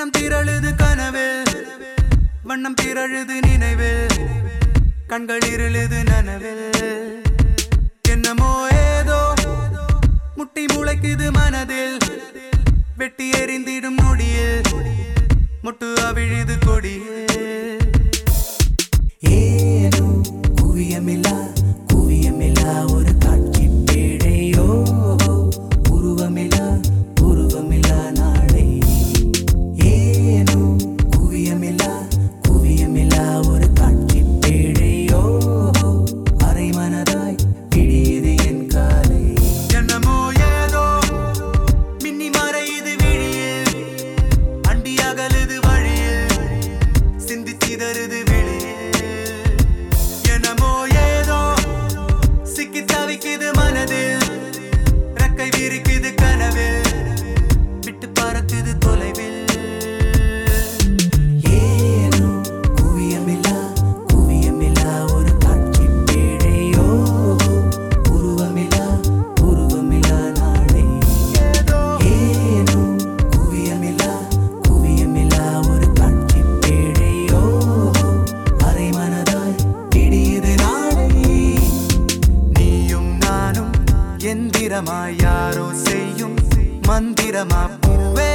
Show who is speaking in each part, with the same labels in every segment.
Speaker 1: எண்ணம் திரழுது கனவில் வண்ணம் திரழுது நினைவில் கண்கள் இருளுது நனவில் என்னமோ ஏதோ முட்டி முளைக்குது மனதில் வெட்டி எறிந்திடும் நொடியில் முட்டு அவிழுது கொடியில் ஏனோ குவியமில்லா குவியமில்லா ஒரு காட்சி பேழையோ உருவமில்லா உருவமில்லா நாளை ஏனோ குவியமில்லா குவியமில்லா ஒரு காட்சி பேழையோ அரை மனதாய் பிடியுது என் காலை என்னமோ ஏதோ மின்னி மறையுது விழியில் அண்டி அகலுது வழியில் சிந்தி சிதறுது வெளியில் என்னமோ ஏதோ சிக்கி தவிக்குது மனதில் ரெக்கை விரிக்குது கனவில் விட்டு பறக்குது தொலைவில் ஏனோ குவியமில்லா குவியமில்லா ஒரு காட்சி பேழையோ உருவமில்லா உருவமில்லா நாளை ஏனோ குவியமில்லா குவியமில்லா ஒரு காட்சி பேழையோ அரை மனதாய் பிடியுது நாளை நீயும் நானும் எந்திரமாய் யாரோ செய்யும் மந்திரமா பூவே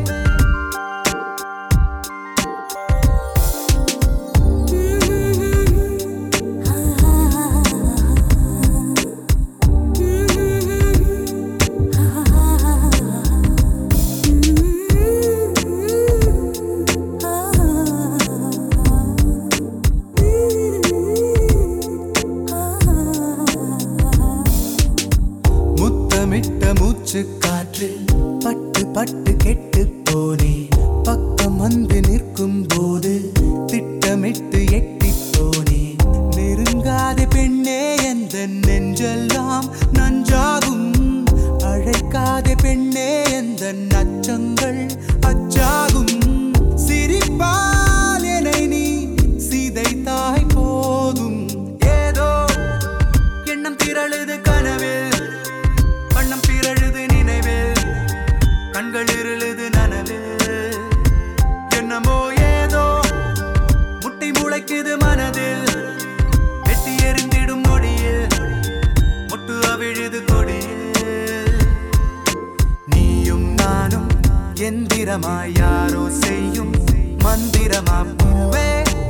Speaker 1: முத்தமிட்ட மூச்சு காற்று பட்டு பட்டு கெட்டு போனே பக்கம் வந்து நிற்கும் போது திட்டமிட்டு எட்டி போனே நெருங்காத பெண்ணே எந்த நெஞ்செல்லாம் நஞ்சாகும் அழைக்காத பெண்ணே எந்த நச்சங்கள் அச்சாகும் சிரிப்பால் என்னை நீ சிதைத்தாய் போதும் ஏதோ எண்ணம் திரழுது கனவில் வண்ணம் பிறழுது நினைவில் கண்கள் இருளுது நனவில் என்னமோ ஏதோ முட்டி முளைக்குது மனதில் வெட்டி எறிந்திடும் நொடியில் முட்டு அவிழுது கொடியில் நீயும் நானும் எந்திரமாய் யாரோ செய்யும் மந்திரமா பூவே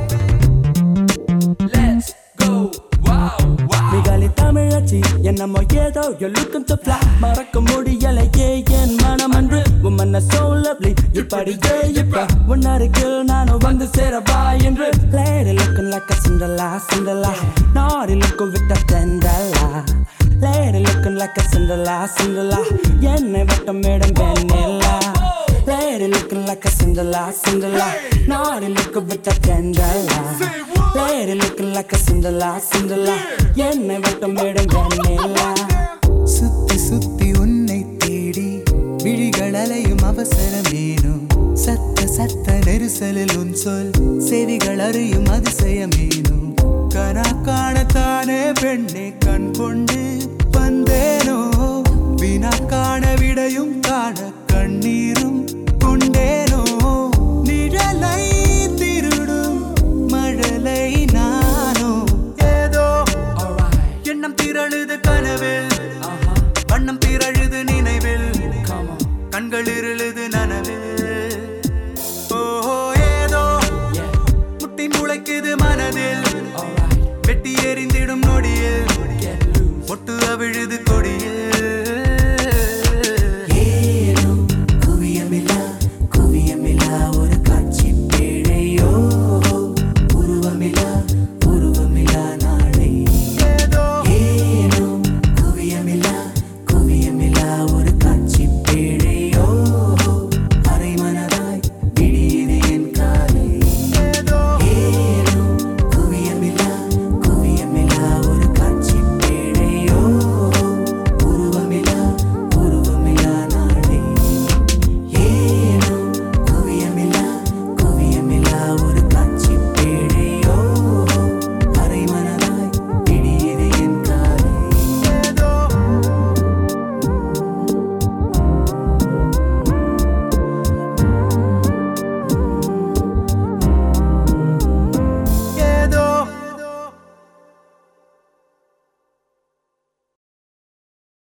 Speaker 2: Let's go, wow, wow.
Speaker 3: மிகாலி தமிழச்சி என்னமோ ஏதோ you're looking to fly மறக்க முடியலையே என் மனம் அன்று உம்மன்ன so lovely இப்படியே இப்ப உன்னருகில் நானும் வந்து சேரவா என்று lady looking like a Cinderella Cinderella naughty looking with a Cinderella lady looking like a Cinderella Cinderella என்னை வட்டம் madam Vennila lady looking like a Cinderella Cinderella naughty looking with a Cinderella lady looking like a Cinderella Cinderella என்னை வட்டம் madam வெண்ணிலா
Speaker 1: சுத்தி சுத்தி உன்னை தேடி விழிகள் அலையும் அவசரமேனும் சத்த சத்த நெரிசலில் உன் சொல் செவிகள் அறியும் அதிசயமேனும் கனா காணத்தானே பெண்ணே கண் கொண்டு வந்தேனோ வினா காண விடையும் காண கண்ணீரும்